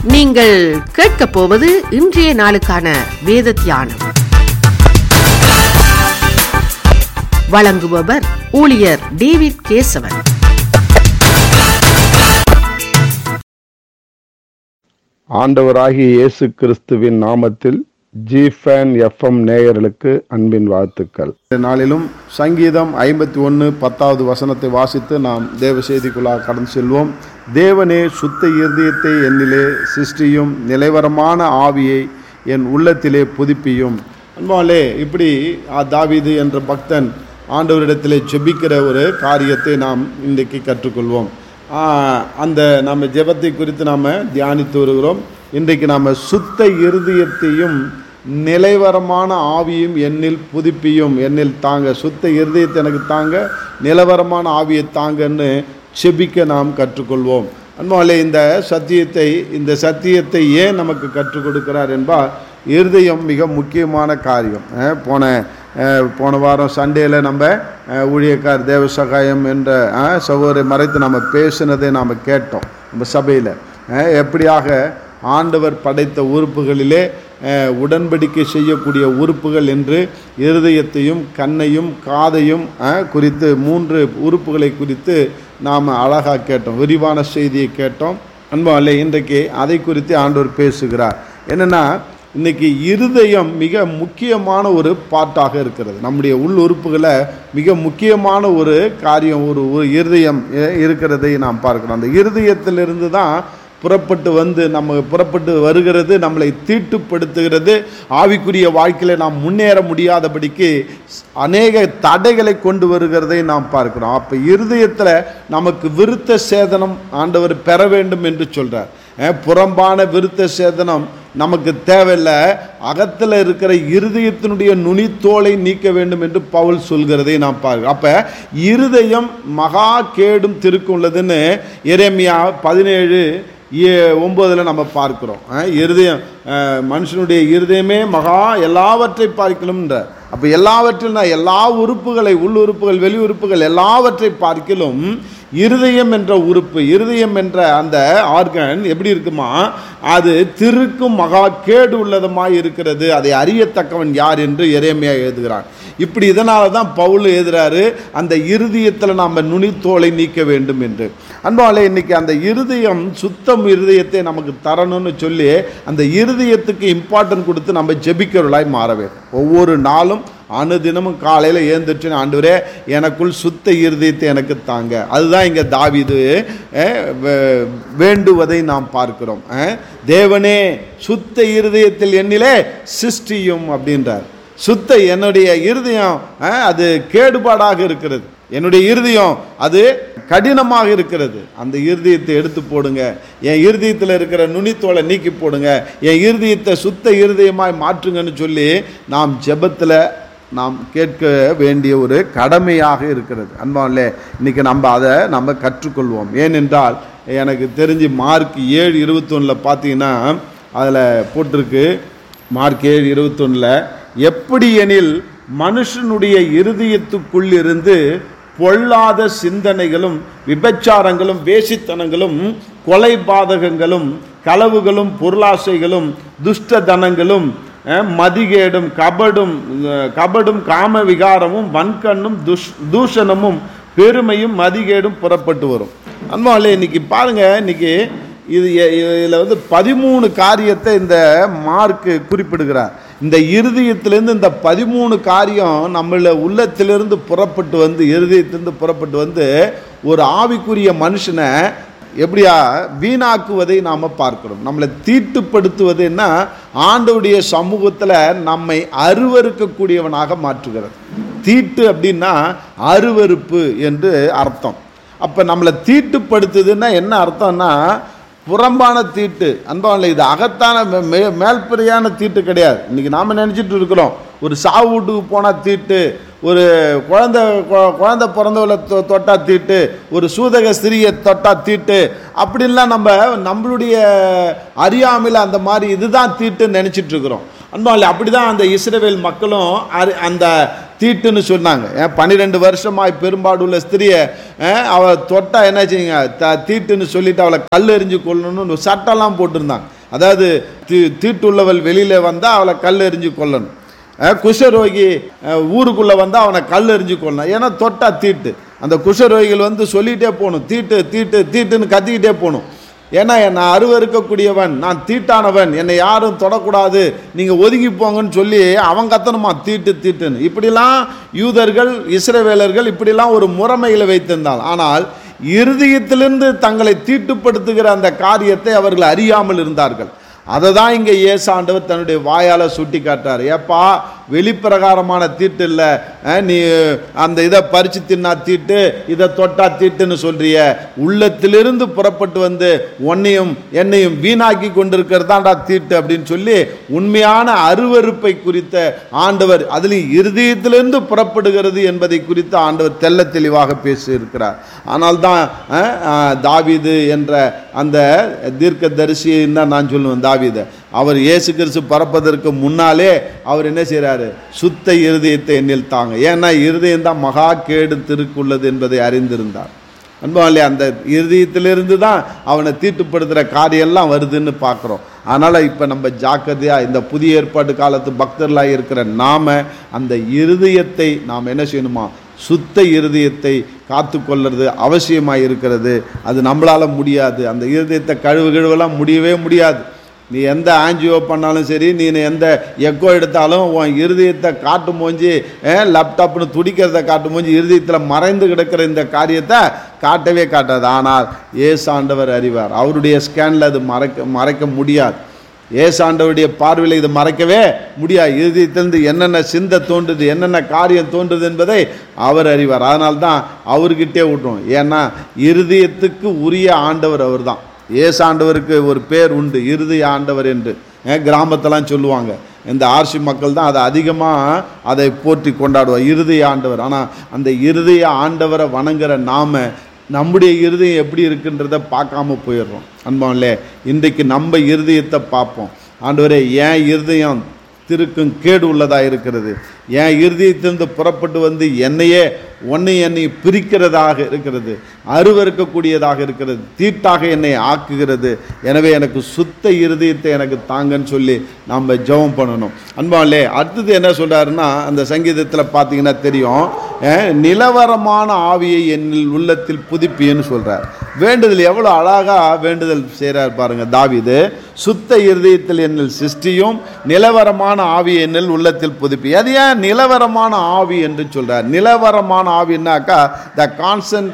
நீங்கள் கேட்கப் போவது இன்றைய நாளுக்கான வேத தியானம் வழங்குபவர் ஊழியர் டேவிட் கேசவன் ஆண்டவராகிய இயேசு கிறிஸ்துவின் நாமத்தில் ஜிஃபேன் எஃப்எம் நேயர்களுக்கு அன்பின் வாழ்த்துக்கள் இந்த நாளிலும் சங்கீதம் ஐம்பத்தி ஒன்று பத்தாவது வசனத்தை வாசித்து நாம் தேவ செய்திக்குள்ளாக கடந்து செல்வோம் தேவனே சுத்த இருதயத்தை என்னிலே சிருஷ்டியும் நிலைவரமான ஆவியை என் உள்ளத்திலே புதுப்பியும் அன்பாலே இப்படி ஆ, தாவீது என்ற பக்தன் ஆண்டவரிடத்திலே ஜெபிக்கிற ஒரு காரியத்தை நாம் இன்றைக்கு கற்றுக்கொள்வோம் ஆஹ் அந்த நம்ம ஜெபத்தை குறித்து நாம் தியானித்து வருகிறோம் இன்றைக்கு நாம் சுத்த இருதயத்தையும் நிலைவரமான ஆவியும் என்னில் புதுப்பியும் என்னில் தாங்க சுத்த இருதயத்தை எனக்கு தாங்க நிலவரமான ஆவியை தாங்கன்னு செபிக்க நாம் கற்றுக்கொள்வோம் அன்பாலே இந்த சத்தியத்தை இந்த சத்தியத்தை ஏன் நமக்கு கற்றுக் கொடுக்கிறார் என்பால் இருதயம் மிக முக்கியமான காரியம் அஹ் போன அஹ் போன வாரம் சண்டேல நம்ம அஹ் ஊழியக்கார் தேவ சகாயம் என்ற அஹ், சகோதரை மறைத்து நம்ம பேசினதை நாம் கேட்டோம் நம்ம சபையில் எப்படியாக ஆண்டவர் படைத்த உறுப்புகளிலே அஹ், உடன்படிக்கை செய்யக்கூடிய உறுப்புகள் என்று இருதயத்தையும் கண்ணையும் காதையும் அஹ், குறித்து மூன்று உறுப்புகளை குறித்து நாம் அழகாக கேட்டோம் விரிவான செய்தியை கேட்டோம் அன்பாலே இன்றைக்கு அதை குறித்து ஆண்டவர் பேசுகிறார் என்னென்னா இன்னைக்கு இருதயம் மிக முக்கியமான ஒரு பாட்டாக இருக்கிறது நம்முடைய உள் உறுப்புகளை மிக முக்கியமான ஒரு காரியம் ஒரு ஒரு இருதயம் அஹ், இருக்கிறதை நாம் பார்க்கிறோம் அந்த இருதயத்திலிருந்து தான் புறப்பட்டு வந்து நம்ம புறப்பட்டு வருகிறது நம்மளை தீட்டுப்படுத்துகிறது ஆவிக்குரிய வாழ்க்கையில் நாம் முன்னேற முடியாதபடிக்கு அநேக தடைகளை கொண்டு வருகிறதை நாம் பார்க்கிறோம் அப்போ இருதயத்தில் நமக்கு விருத்த சேதனம் ஆண்டவர் பெற வேண்டும் என்று சொல்கிறார் அஹ் புறம்பான விருத்த சேதனம் நமக்கு தேவையில்லை அகத்தில் இருக்கிற இருதயத்தினுடைய நுனித்தோலை நீக்க வேண்டும் என்று பவுல் சொல்கிறதை நாம் பார்க்கிறோம் அப்போ இருதயம் மகா கேடும் திருக்கும் உள்ளதுன்னு எரேமியா பதினேழு ஒம்போதில் நம்ம பார்க்கிறோம் அஹ் இருதயம் அஹ் மனுஷனுடைய இருதயமே மகா எல்லாவற்றை பார்க்கலும்ன்ற அப்போ எல்லாவற்றிலும் எல்லா உறுப்புகளை உள் உறுப்புகள் வெளி உறுப்புகள் எல்லாவற்றை பார்க்கிலும் இருதயம் என்ற உறுப்பு இருதயம் என்ற அந்த ஆர்கன் எப்படி இருக்குமா அது திருக்கும் மகா கேடு உள்ளதுமாய் இருக்கிறது அதை அறியத்தக்கவன் யார் என்று எரேமியா எழுதுகிறான் இப்படி இதனால தான் பவுல் எழுதுறாரு அந்த இருதயத்தில் நாம் நுனித்தோலை நீக்க வேண்டும் என்று அன்பாலே இன்னைக்கு அந்த இருதயம் சுத்தம் இருதயத்தை நமக்கு தரணும்னு சொல்லி அந்த இருதயத்துக்கு இம்பார்ட்டன்ட் கொடுத்து நம்ம ஜெபிக்கிறவர்களாய் மாற வேண்டும் ஒவ்வொரு நாளும் அனுதினமும் காலையில் ஏந்திரிச்சு ஆண்டவரே எனக்குள் சுத்த இருதயத்தை எனக்கு தாங்க அதுதான் இங்கே தாவிது வே- வேண்டுவதை நாம் பார்க்கிறோம் அஹ், தேவனே சுத்த இருதயத்தில் என்னிலே சிருஷ்டியும் அப்படின்றார் சுத்த என்னுடைய இருதயம் அஹ், அது கேடுபாடாக இருக்கிறது என்னுடைய இருதயம் அது கடினமாக இருக்கிறது அந்த இருதயத்தை எடுத்து போடுங்க என் இருதயத்தில் இருக்கிற நுனித்தோலை நீக்கி போடுங்க என் இருதயத்தை சுத்த இருதயமாய் மாற்றுங்கன்னு சொல்லி நாம் ஜெபத்தில் நாம் கேட்க வேண்டிய ஒரு கடமையாக இருக்கிறது அன்பாலே இன்னைக்கு நம்ம அதை நம்ம கற்றுக்கொள்வோம் ஏனென்றால் எனக்கு தெரிஞ்சு மார்க் ஏழு இருபத்தொன்னில் பார்த்தீங்கன்னா அதில் போட்டிருக்கு மார்க் ஏழு இருபத்தொன்னில் எப்படி எனில் மனுஷனுடைய இருதயத்துக்குள்ளிருந்து பொல்லாத சிந்தனைகளும் விபச்சாரங்களும் வேசித்தனங்களும் கொலை பாதகங்களும் களவுகளும் பொருளாசைகளும் துஷ்டதனங்களும் அஹ், மதிகேடும் கபடும் அஹ், கபடும் காம விகாரமும் வன்கண்ணும் துஷ் தூஷணமும் பெருமையும் மதிகேடும் புறப்பட்டு வரும் அன்பாலே இன்னைக்கு பாருங்க இன்னைக்கு இது இதில் வந்து பதிமூணு காரியத்தை இந்த மார்க்கு குறிப்பிடுகிறார் இந்த இருதயத்திலேருந்து இந்த பதிமூணு காரியம் நம்மள உள்ளத்திலிருந்து புறப்பட்டு வந்து இருதயத்திலிருந்து புறப்பட்டு வந்து ஒரு ஆவிக்குரிய மனுஷனை எப்படியா வீணாக்குவதை நாம் பார்க்கிறோம் நம்மளை தீட்டுப்படுத்துவதுன்னா ஆண்டவுடைய சமூகத்தில் நம்மை அருவருக்கக்கூடியவனாக மாற்றுகிறது தீட்டு அப்படின்னா அருவருப்பு என்று அர்த்தம் அப்போ நம்மளை தீட்டுப்படுத்துதுன்னா என்ன அர்த்தம்னா புறம்பான தீட்டு அன்பான இது அகத்தான மே- மே- மேல்பிறையான தீட்டு கிடையாது இன்னைக்கு நாம் நினச்சிட்டு இருக்கிறோம் ஒரு சாவு வீட்டுக்கு போனால் தீட்டு ஒரு குழந்தை கொ- குழந்தை பிறந்தவளை தொ தொட்டா தீட்டு ஒரு சூதக ஸ்திரியை தொட்டா தீட்டு அப்படின்லாம் நம்ம நம்மளுடைய அறியாமையில் அந்த மாதிரி இதுதான் தீட்டுன்னு நினச்சிட்டு இருக்கிறோம் அன்பாலே அப்படி தான் அந்த இஸ்ரவேல் மக்களும் அரி- அந்த தீட்டுன்னு சொன்னாங்க ஏன் பன்னிரெண்டு வருஷமாய் பெரும்பாடுள்ள ஸ்திரியை அஹ், அவ தொட்டா என்ன செய்யுங்க த தீட்டுன்னு சொல்லிட்டு அவளை கல் எறிஞ்சு கொள்ளணும்னு ஒரு சட்டம்லாம் போட்டிருந்தாங்க அதாவது தீ தீட்டுள்ளவள் வெளியில வந்தால் அவளை கல் எறிஞ்சு கொல்லணும் அஹ், குஷ்டரோகி அஹ், ஊருக்குள்ள வந்தால் அவனை கல் எறிஞ்சு கொள்ளணும் ஏன்னா தொட்டா தீட்டு அந்த குஷ்டரோகிகள் வந்து சொல்லிகிட்டே போகணும் தீட்டு தீட்டு தீட்டுன்னு கத்திக்கிட்டே போகணும் ஏன்னா நான் அருவருக்கக்கூடியவன் நான் தீட்டானவன் என்னை யாரும் தொடக்கூடாது நீங்கள் ஒதுங்கி போங்கன்னு சொல்லி அவன் கத்தணுமா தீட்டு தீட்டுன்னு இப்படிலாம் யூதர்கள் இஸ்ரவேலர்கள் இப்படிலாம் ஒரு முறைமையில் வைத்திருந்தால் ஆனால் இருதயத்திலிருந்து தங்களை தீட்டுப்படுத்துகிற அந்த காரியத்தை அவர்கள் அறியாமல் இருந்தார்கள் அதை தான் இங்கே ஏசாண்டவர் தன்னுடைய வாயால் சுட்டி காட்டுறார் ஏப்பா வெளிப்பிரகாரமான தீட்டு இல்லை நீ அந்த இதை பறிச்சு தின்னா தீட்டு இதை தொட்டா தீட்டுன்னு சொல்றிய உள்ளத்திலிருந்து புறப்பட்டு வந்து உன்னையும் என்னையும் வீணாக்கி கொண்டிருக்கிறதாண்டா தீட்டு அப்படின்னு சொல்லி உண்மையான அருவருப்பை குறித்த ஆண்டவர் அதுலேயும் இருதயத்திலிருந்து புறப்படுகிறது என்பதை குறித்து ஆண்டவர் தெள்ள தெளிவாக பேசியிருக்கிறார் ஆனால் தான் அஹ், அஹ், தாவீது என்ற அந்த தீர்க்கதரிசின்னு தான் நான் சொல்லுவேன் தாவீதை அவர் இயேசு கிறிஸ்து பறப்பதற்கு முன்னாலே அவர் என்ன செய்கிறாரு சுத்த இருதயத்தை எண்ணில் தாங்க ஏன்னா இருதயம் தான் மகா கேடு திருக்குள்ளது என்பதை அறிந்திருந்தார் அன்பாலே அந்த இருதயத்திலிருந்து தான் அவனை தீட்டுப்படுத்துகிற காரியெல்லாம் வருதுன்னு பார்க்குறோம் அதனால் இப்போ நம்ம ஜாக்கிரதையாக இந்த புதிய ஏற்பாட்டு காலத்து பக்தர்களாக இருக்கிற நாம அந்த இருதயத்தை நாம் என்ன செய்யணுமா சுத்த இருதயத்தை காத்து கொள்வது அவசியமாக இருக்கிறது அது நம்மளால் முடியாது அந்த இருதயத்தை கழுவு கழுவெல்லாம் முடியவே முடியாது நீ எந்த ஆஞ்சியோ பண்ணாலும் சரி நீ எந்த எக்கோ எடுத்தாலும் உன் இருதயத்தை காட்டு மூஞ்சி லேப்டாப்னு துடிக்கிறத காட்டு மூஞ்சி இருதயத்தில் மறைந்து கிடக்கிற இந்த காரியத்தை காட்டவே காட்டாது ஆனால் ஏசாண்டவர் அறிவார் அவருடைய ஸ்கேனில் அது மறைக்க மறைக்க முடியாது ஏசாண்டவருடைய பார்வையில் இது மறைக்கவே முடியாது இருதயத்திலிருந்து என்னென்ன சிந்தை தோன்றுது என்னென்ன காரியம் தோன்றுது என்பதை அவர் அறிவார் அதனால தான் அவர்கிட்டே விட்டுரும் ஏன்னா இருதயத்துக்கு உரிய ஆண்டவர் அவர் தான் ஏசாண்டவருக்கு ஒரு பேர் உண்டு இருதய ஆண்டவர் என்று அஹ் கிராமத்தெல்லாம் சொல்லுவாங்க இந்த ஆர்சி மக்கள் தான் அதை அதிகமாக அதை போற்றி கொண்டாடுவார் இருதய ஆண்டவர் ஆனால் அந்த இருதய ஆண்டவரை வணங்குற நாம நம்முடைய இருதயம் எப்படி இருக்குன்றதை பார்க்காம போயிடுறோம் அன்பான்லே இன்றைக்கு நம்ம இருதயத்தை பார்ப்போம் ஆண்டவரே ஏன் இருதயம் திருக்கும் கேடு உள்ளதாக இருக்கிறது என் இருதயத்திலிருந்து புறப்பட்டு வந்து என்னையே ஒன்னை என்னை பிரிக்கிறதாக இருக்கிறது அருவருக்கக்கூடியதாக இருக்கிறது தீட்டாக என்னை ஆக்குகிறது எனவே எனக்கு சுத்த இருதயத்தை எனக்கு தாங்கன்னு சொல்லி நம்ம ஜெபம் பண்ணணும் அன்பாலே அடுத்தது என்ன சொல்றாருன்னா அந்த சங்கீதத்தில் பார்த்தீங்கன்னா தெரியும் அஹ், நிலவரமான ஆவியை என்னில் உள்ளத்தில் புதுப்பின்னு சொல்றார் வேண்டுதல் எவ்வளோ அழகா வேண்டுதல் செய்கிறார் பாருங்க தாவீது சுத்த இருதயத்தில் என்னில் சிருஷ்டியும் நிலவரமான ஆவி என்னில் உள்ளத்தில் புதுப்பி அது ஏன் நிலவரமான ஆவி என்று சொல்றார் நிலவரமான ஆவின்னாக்கா த கான்சன்ட்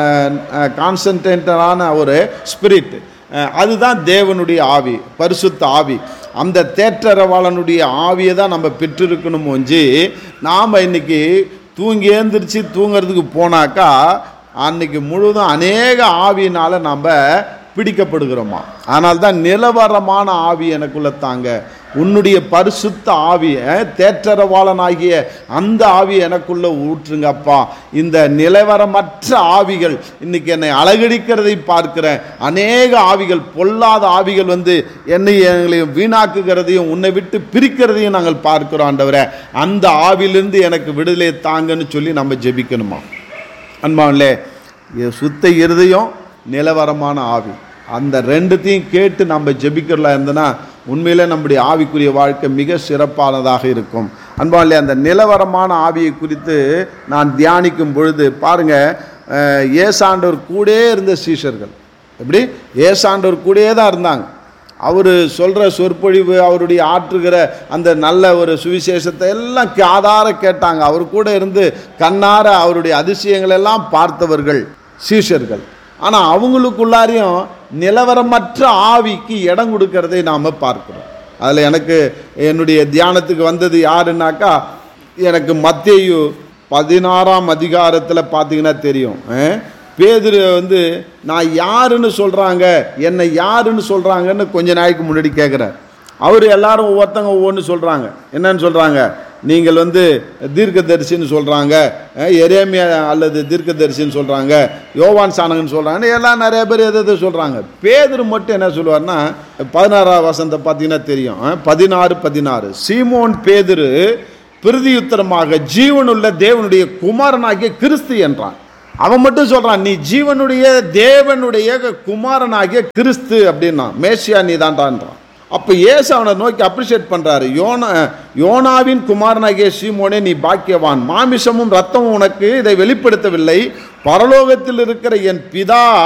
கான்சன்ட்ரேட்டரான ஒரு ஸ்பிரிட் அதுதான் தேவனுடைய ஆவி பரிசுத்த ஆவி அந்த தேற்றரவாளனுடைய ஆவியை தான் நம்ம பெற்றிருக்கணும் ஒஞ்சி நாம் இன்னைக்கு தூங்கி ஏந்திரிச்சு தூங்கிறதுக்கு போனாக்கா அன்னைக்கு முழுதும் அநேக ஆவியினால் நம்ம பிடிக்கப்படுகிறோமா ஆனால் தான் நிலவரமான ஆவி எனக்குள்ள தாங்க உன்னுடைய பரிசுத்த ஆவியை தேற்றரவாளனாகிய அந்த ஆவி எனக்குள்ள ஊற்றுங்கப்பா இந்த நிலவரமற்ற ஆவிகள் இன்னைக்கு என்னை அழகடிக்கிறதை பார்க்கிறேன் அநேக ஆவிகள் பொல்லாத ஆவிகள் வந்து என்னை எங்களையும் வீணாக்குகிறதையும் உன்னை விட்டு பிரிக்கிறதையும் நாங்கள் பார்க்கிறோம் ஆண்டவரே அந்த ஆவிலிருந்து எனக்கு விடுதலை தாங்கன்னு சொல்லி நம்ம ஜெபிக்கணுமா அன்பாவிலே இது சுத்த இருதயம் நிலவரமான ஆவி அந்த ரெண்டுத்தையும் கேட்டு நம்ம ஜெபிக்கிறதா இருந்தனா உண்மையிலே நம்முடைய ஆவிக்குரிய வாழ்க்கை மிக சிறப்பானதாக இருக்கும் அன்பாவிலே அந்த நிலவரமான ஆவியை குறித்து நான் தியானிக்கும் பொழுது பாருங்க அஹ், ஏசாண்டவர் கூடயே இருந்த சீஷர்கள் எப்படி ஏசாண்டவர் கூடயே தான் இருந்தாங்க அவர் சொல்கிற சொற்பொழிவு அவருடைய ஆற்றுகிற அந்த நல்ல ஒரு சுவிசேஷத்தை எல்லாம் காதார கேட்டாங்க அவர் கூட இருந்து கண்ணார அவருடைய அதிசயங்கள் எல்லாம் பார்த்தவர்கள் சீஷர்கள் ஆனால் அவங்களுக்குள்ளாரையும் நிலவரமற்ற ஆவிக்கு இடம் கொடுக்கறதை நாம் பார்க்கிறோம் அதில் எனக்கு என்னுடைய தியானத்துக்கு வந்தது யாருன்னாக்கா எனக்கு மத்தேயு பதினாறாம் அதிகாரத்தில் பார்த்தீங்கன்னா தெரியும் அஹ், பேதுரு வந்து நான் யாருன்னு சொல்கிறாங்க என்னை யாருன்னு சொல்கிறாங்கன்னு கொஞ்ச நாளைக்கு முன்னாடி கேட்குறார் அவர் எல்லாரும் ஒவ்வொருத்தங்க ஒவ்வொன்று சொல்கிறாங்க என்னன்னு சொல்கிறாங்க நீங்கள் வந்து தீர்க்கதரிசின்னு சொல்கிறாங்க எரேமியா அல்லது தீர்க்கதரிசின்னு சொல்கிறாங்க யோவான் சாணகன்னு சொல்கிறாங்க எல்லாம் நிறைய பேர் எது எது சொல்கிறாங்க பேதுரு மட்டும் என்ன சொல்லுவார்னா பதினாறாம் வசந்த பார்த்தீங்கன்னா தெரியும் அஹ், பதினாறு பதினாறு சீமோன் பேதுரு பிரதியுத்தரமாக ஜீவனுள்ள தேவனுடைய குமாரனாகிய கிறிஸ்து என்றான் அவன் மட்டும் சொல்றான் நீ ஜீவனுடைய தேவனுடைய குமாரனாகிய கிறிஸ்து அப்படின்னா மேசியா நீ தான்டான்றான் அப்ப இயேசு அவனை நோக்கி அப்ரிஷியேட் பண்றாரு யோனா யோனாவின் குமாரனாகிய சீமோனே நீ பாக்கியவான் மாமிசமும் ரத்தமும் உனக்கு இதை வெளிப்படுத்தவில்லை பரலோகத்தில் இருக்கிற என் பிதா